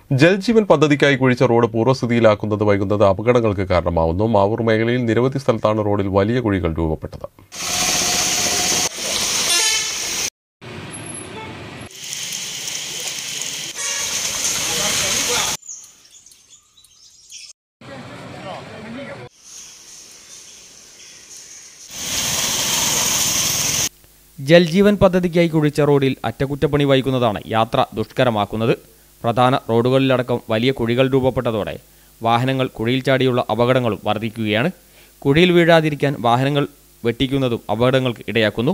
ജൽജീവൻ പദ്ധതിക്കായി കുഴിച്ച റോഡ് പൂർവ്വസ്ഥിതിയിലാക്കുന്നത് വൈകുന്നത് അപകടങ്ങൾക്ക് കാരണമാവുന്നു മാവൂർ മേഖലയിൽ നിരവധി സ്ഥലത്താണ് റോഡിൽ വലിയ കുഴികൾ രൂപപ്പെട്ടത് ജൽജീവൻ പദ്ധതിക്കായി കുഴിച്ച റോഡിൽ അറ്റകുറ്റപ്പണി വൈകുന്നതാണ് യാത്ര ദുഷ്കരമാക്കുന്നത് പ്രധാന റോഡുകളിലടക്കം വലിയ കുഴികൾ രൂപപ്പെട്ടതോടെ വാഹനങ്ങൾ കുഴിയിൽ ചാടിയുള്ള അപകടങ്ങളും വർദ്ധിക്കുകയാണ് കുഴിയിൽ വീഴാതിരിക്കാൻ വാഹനങ്ങൾ വെട്ടിക്കുന്നതും അപകടങ്ങൾക്ക് ഇടയാക്കുന്നു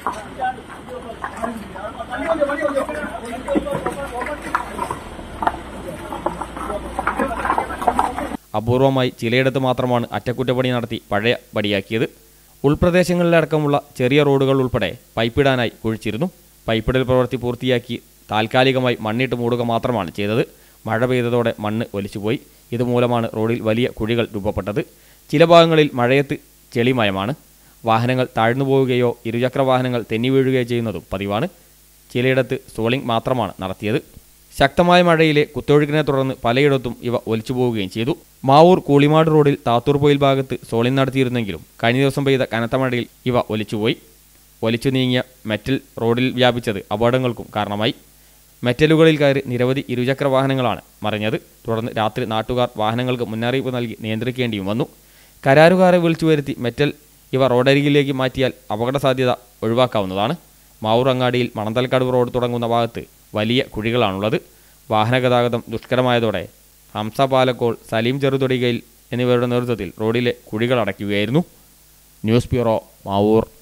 അപൂർവമായി ചിലയിടത്ത് മാത്രമാണ് അറ്റകുറ്റപ്പണി നടത്തി പഴയ പടിയാക്കിയത് ഉൾപ്രദേശങ്ങളിലടക്കമുള്ള ചെറിയ റോഡുകൾ ഉൾപ്പെടെ പൈപ്പിടാനായി കുഴിച്ചിരുന്നു പൈപ്പിടൽ പ്രവൃത്തി പൂർത്തിയാക്കി താൽക്കാലികമായി മണ്ണിട്ട് മൂടുക മാത്രമാണ് ചെയ്തത് മഴ പെയ്തതോടെ മണ്ണ് ഒലിച്ചുപോയി ഇതുമൂലമാണ് റോഡിൽ വലിയ കുഴികൾ രൂപപ്പെട്ടത് ചില ഭാഗങ്ങളിൽ മഴയത്ത് ചെളിമയമാണ് വാഹനങ്ങൾ താഴ്ന്നു പോവുകയോ ഇരുചക്ര വാഹനങ്ങൾ തെന്നി വീഴുകയോ ചെയ്യുന്നതും പതിവാണ് ചിലയിടത്ത് സോളിംഗ് മാത്രമാണ് നടത്തിയത് ശക്തമായ മഴയിലെ കുത്തൊഴുക്കിനെ തുടർന്ന് പലയിടത്തും ഇവ ഒലിച്ചു പോവുകയും ചെയ്തു മാവൂർ കൂളിമാട് റോഡിൽ താത്തൂർപൊയിൽ ഭാഗത്ത് സോളിംഗ് നടത്തിയിരുന്നെങ്കിലും കഴിഞ്ഞ ദിവസം പെയ്ത കനത്ത മഴയിൽ ഇവ ഒലിച്ചുപോയി ഒലിച്ചു നീങ്ങിയ മെറ്റൽ റോഡിൽ വ്യാപിച്ചത് അപകടങ്ങൾക്കും കാരണമായി മെറ്റലുകളിൽ കയറി നിരവധി ഇരുചക്ര വാഹനങ്ങളാണ് മറിഞ്ഞത് തുടർന്ന് രാത്രി നാട്ടുകാർ വാഹനങ്ങൾക്ക് മുന്നറിയിപ്പ് നൽകി നിയന്ത്രിക്കേണ്ടിയും വന്നു കരാറുകാരെ വിളിച്ചു വരുത്തി മെറ്റൽ ഇവ റോഡരികിലേക്ക് മാറ്റിയാൽ അപകട സാധ്യത ഒഴിവാക്കാവുന്നതാണ് മാവൂർ അങ്ങാടിയിൽ മണന്തൽക്കടവ് റോഡ് തുടങ്ങുന്ന ഭാഗത്ത് വലിയ കുഴികളാണുള്ളത് വാഹനഗതാഗതം ദുഷ്കരമായതോടെ ഹംസ പാലക്കോൾ സലീം ചെറുതൊടികയിൽ എന്നിവരുടെ നേതൃത്വത്തിൽ റോഡിലെ കുഴികൾ അടയ്ക്കുകയായിരുന്നു ന്യൂസ് ബ്യൂറോ മാവൂർ